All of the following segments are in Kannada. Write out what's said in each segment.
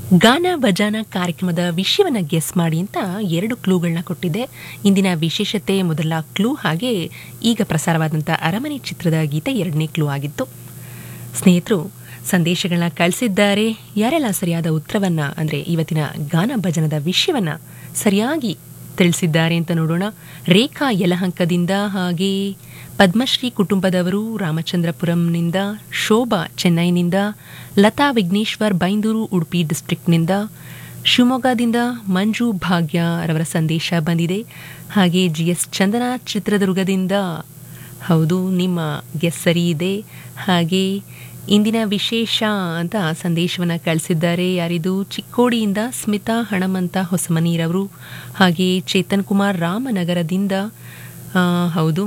ಗಾನ ಭಜಾನ ಕಾರ್ಯಕ್ರಮದ ವಿಷಯವನ್ನ ಗೆಸ್ ಮಾಡಿ ಅಂತ ಎರಡು ಕ್ಲೂಗಳನ್ನ ಕೊಟ್ಟಿದ್ದೆ ಇಂದಿನ ವಿಶೇಷತೆ ಮೊದಲ ಕ್ಲೂ ಹಾಗೆ ಈಗ ಪ್ರಸಾರವಾದಂಥ ಅರಮನೆ ಚಿತ್ರದ ಗೀತೆ ಎರಡನೇ ಕ್ಲೂ ಆಗಿತ್ತು ಸ್ನೇಹಿತರು ಸಂದೇಶಗಳನ್ನ ಕಳಿಸಿದ್ದಾರೆ ಯಾರೆಲ್ಲ ಸರಿಯಾದ ಉತ್ತರವನ್ನ ಅಂದರೆ ಇವತ್ತಿನ ಗಾನ ಭಜನದ ವಿಷಯವನ್ನ ಸರಿಯಾಗಿ ತಿಳಿಸಿದ್ದಾರೆ ಅಂತ ನೋಡೋಣ ರೇಖಾ ಯಲಹಂಕದಿಂದ ಹಾಗೆ ಪದ್ಮಶ್ರೀ ಕುಟುಂಬದವರು ರಾಮಚಂದ್ರಪುರಂನಿಂದ ಶೋಭಾ ಚೆನ್ನೈನಿಂದ ಲತಾ ವಿಘ್ನೇಶ್ವರ್ ಬೈಂದೂರು ಉಡುಪಿ ಡಿಸ್ಟ್ರಿಕ್ಟ್ನಿಂದ ಶಿವಮೊಗ್ಗದಿಂದ ಮಂಜು ಭಾಗ್ಯ ರವರ ಸಂದೇಶ ಬಂದಿದೆ ಹಾಗೆ ಜಿ ಎಸ್ ಚಂದನ ಚಿತ್ರದುರ್ಗದಿಂದ ಹೌದು ನಿಮ್ಮ ಗೆಸ್ ಸರಿ ಇದೆ ಹಾಗೆ ಇಂದಿನ ವಿಶೇಷ ಅಂತ ಸಂದೇಶವನ್ನು ಕಳಿಸಿದ್ದಾರೆ ಯಾರಿದು ಚಿಕ್ಕೋಡಿಯಿಂದ ಸ್ಮಿತಾ ಹಣಮಂತ ಹೊಸಮನೀರವರು ಹಾಗೆ ಚೇತನ್ ಕುಮಾರ್ ರಾಮನಗರದಿಂದ ಆ, ಹೌದು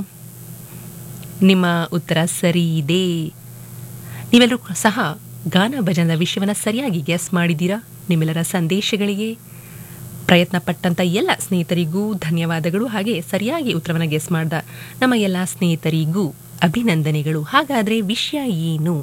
ನಿಮ್ಮ ಉತ್ತರ ಸರಿ ಇದೆ ನೀವೆಲ್ಲರೂ ಸಹ ಗಾನ ಭಜನದ ವಿಷಯವನ್ನು ಸರಿಯಾಗಿ ಗೆಸ್ ಮಾಡಿದ್ದೀರಾ ನಿಮ್ಮೆಲ್ಲರ ಸಂದೇಶಗಳಿಗೆ ಪ್ರಯತ್ನ ಪಟ್ಟಂತ ಎಲ್ಲ ಸ್ನೇಹಿತರಿಗೂ ಧನ್ಯವಾದಗಳು ಹಾಗೆ ಸರಿಯಾಗಿ ಉತ್ತರವನ್ನು ಗೆಸ್ ಮಾಡಿದ ನಮ್ಮ ಎಲ್ಲ ಸ್ನೇಹಿತರಿಗೂ ಅಭಿನಂದನೆಗಳು ಹಾಗಾದರೆ ವಿಷಯ ಏನು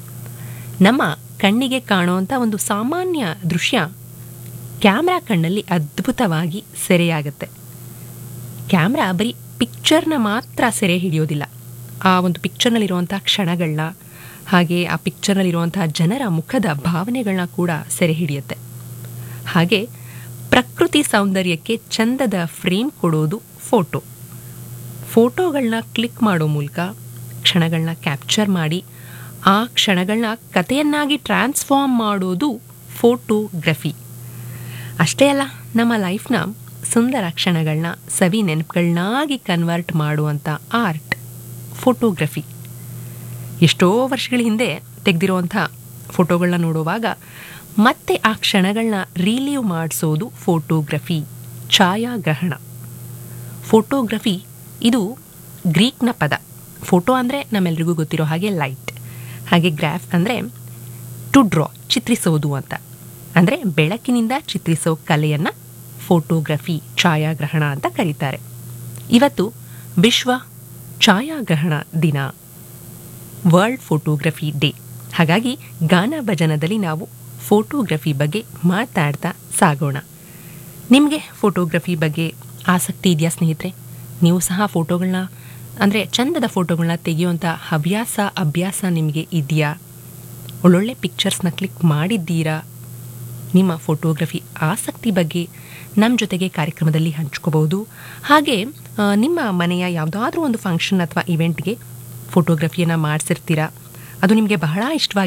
ನಮ್ಮ ಕಣ್ಣಿಗೆ ಕಾಣುವಂಥ ಒಂದು ಸಾಮಾನ್ಯ ದೃಶ್ಯ ಕ್ಯಾಮ್ರಾ ಕಣ್ಣಲ್ಲಿ ಅದ್ಭುತವಾಗಿ ಸೆರೆಯಾಗುತ್ತೆ ಕ್ಯಾಮ್ರಾ ಬರೀ ಪಿಕ್ಚರ್ನ ಮಾತ್ರ ಸೆರೆ ಹಿಡಿಯೋದಿಲ್ಲ ಆ ಒಂದು ಪಿಕ್ಚರ್ನಲ್ಲಿರುವಂಥ ಕ್ಷಣಗಳನ್ನ ಹಾಗೆ ಆ ಪಿಕ್ಚರ್ನಲ್ಲಿರುವಂಥ ಜನರ ಮುಖದ ಭಾವನೆಗಳನ್ನ ಕೂಡ ಸೆರೆ ಹಿಡಿಯುತ್ತೆ ಹಾಗೆ ಪ್ರಕೃತಿ ಸೌಂದರ್ಯಕ್ಕೆ ಚಂದದ ಫ್ರೇಮ್ ಕೊಡೋದು ಫೋಟೋ ಫೋಟೋಗಳನ್ನ ಕ್ಲಿಕ್ ಮಾಡೋ ಮೂಲಕ ಕ್ಷಣಗಳನ್ನ ಕ್ಯಾಪ್ಚರ್ ಮಾಡಿ ಆ ಕ್ಷಣಗಳನ್ನ ಕಥೆಯನ್ನಾಗಿ ಟ್ರಾನ್ಸ್ಫಾರ್ಮ್ ಮಾಡೋದು ಫೋಟೋಗ್ರಫಿ ಅಷ್ಟೇ ಅಲ್ಲ ನಮ್ಮ ಲೈಫ್ನ ಸುಂದರ ಕ್ಷಣಗಳನ್ನ ಸವಿ ನೆನಪುಗಳನ್ನಾಗಿ ಕನ್ವರ್ಟ್ ಮಾಡುವಂಥ ಆರ್ಟ್ ಫೋಟೋಗ್ರಫಿ ಎಷ್ಟೋ ವರ್ಷಗಳ ಹಿಂದೆ ತೆಗೆದಿರುವಂಥ ಫೋಟೋಗಳನ್ನ ನೋಡುವಾಗ ಮತ್ತೆ ಆ ಕ್ಷಣಗಳನ್ನ ರಿಲೀವ್ ಮಾಡಿಸೋದು ಫೋಟೋಗ್ರಫಿ ಛಾಯಾಗ್ರಹಣ ಫೋಟೋಗ್ರಫಿ ಇದು ಗ್ರೀಕ್ನ ಪದ ಫೋಟೋ ಅಂದರೆ ನಮ್ಮೆಲ್ರಿಗೂ ಗೊತ್ತಿರೋ ಹಾಗೆ ಲೈಟ್ ಹಾಗೆ ಗ್ರಾಫ್ ಅಂದರೆ ಟು ಡ್ರಾ ಚಿತ್ರಿಸೋದು ಅಂತ ಅಂದರೆ ಬೆಳಕಿನಿಂದ ಚಿತ್ರಿಸೋ ಕಲೆಯನ್ನು ಫೋಟೋಗ್ರಫಿ ಛಾಯಾಗ್ರಹಣ ಅಂತ ಕರೀತಾರೆ ಇವತ್ತು ವಿಶ್ವ ಛಾಯಾಗ್ರಹಣ ದಿನ ವರ್ಲ್ಡ್ ಫೋಟೋಗ್ರಫಿ ಡೇ ಹಾಗಾಗಿ ಗಾನ ಭಜನದಲ್ಲಿ ನಾವು ಫೋಟೋಗ್ರಫಿ ಬಗ್ಗೆ ಮಾತಾಡ್ತಾ ಸಾಗೋಣ ನಿಮಗೆ ಫೋಟೋಗ್ರಫಿ ಬಗ್ಗೆ ಆಸಕ್ತಿ ಇದೆಯಾ ಸ್ನೇಹಿತರೆ ನೀವು ಸಹ ಫೋಟೋಗಳನ್ನ ಅಂದರೆ ಚಂದದ ಫೋಟೋಗಳನ್ನ ತೆಗೆಯುವಂಥ ಹವ್ಯಾಸ ಅಭ್ಯಾಸ ನಿಮಗೆ ಇದೆಯಾ ಒಳ್ಳೊಳ್ಳೆ ಪಿಕ್ಚರ್ಸ್ನ ಕ್ಲಿಕ್ ಮಾಡಿದ್ದೀರಾ ನಿಮ್ಮ ಫೋಟೋಗ್ರಫಿ ಆಸಕ್ತಿ ಬಗ್ಗೆ ನಮ್ಮ ಜೊತೆಗೆ ಕಾರ್ಯಕ್ರಮದಲ್ಲಿ ಹಂಚ್ಕೋಬಹುದು ಹಾಗೆ ಆ, ನಿಮ್ಮ ಮನೆಯ ಯಾವುದಾದ್ರೂ ಒಂದು ಫಂಕ್ಷನ್ ಅಥವಾ ಇವೆಂಟ್ಗೆ ಫೋಟೋಗ್ರಫಿಯನ್ನು ಮಾಡಿಸಿರ್ತೀರಾ ಅದು ನಿಮಗೆ ಬಹಳ ಇಷ್ಟವಾಗಿ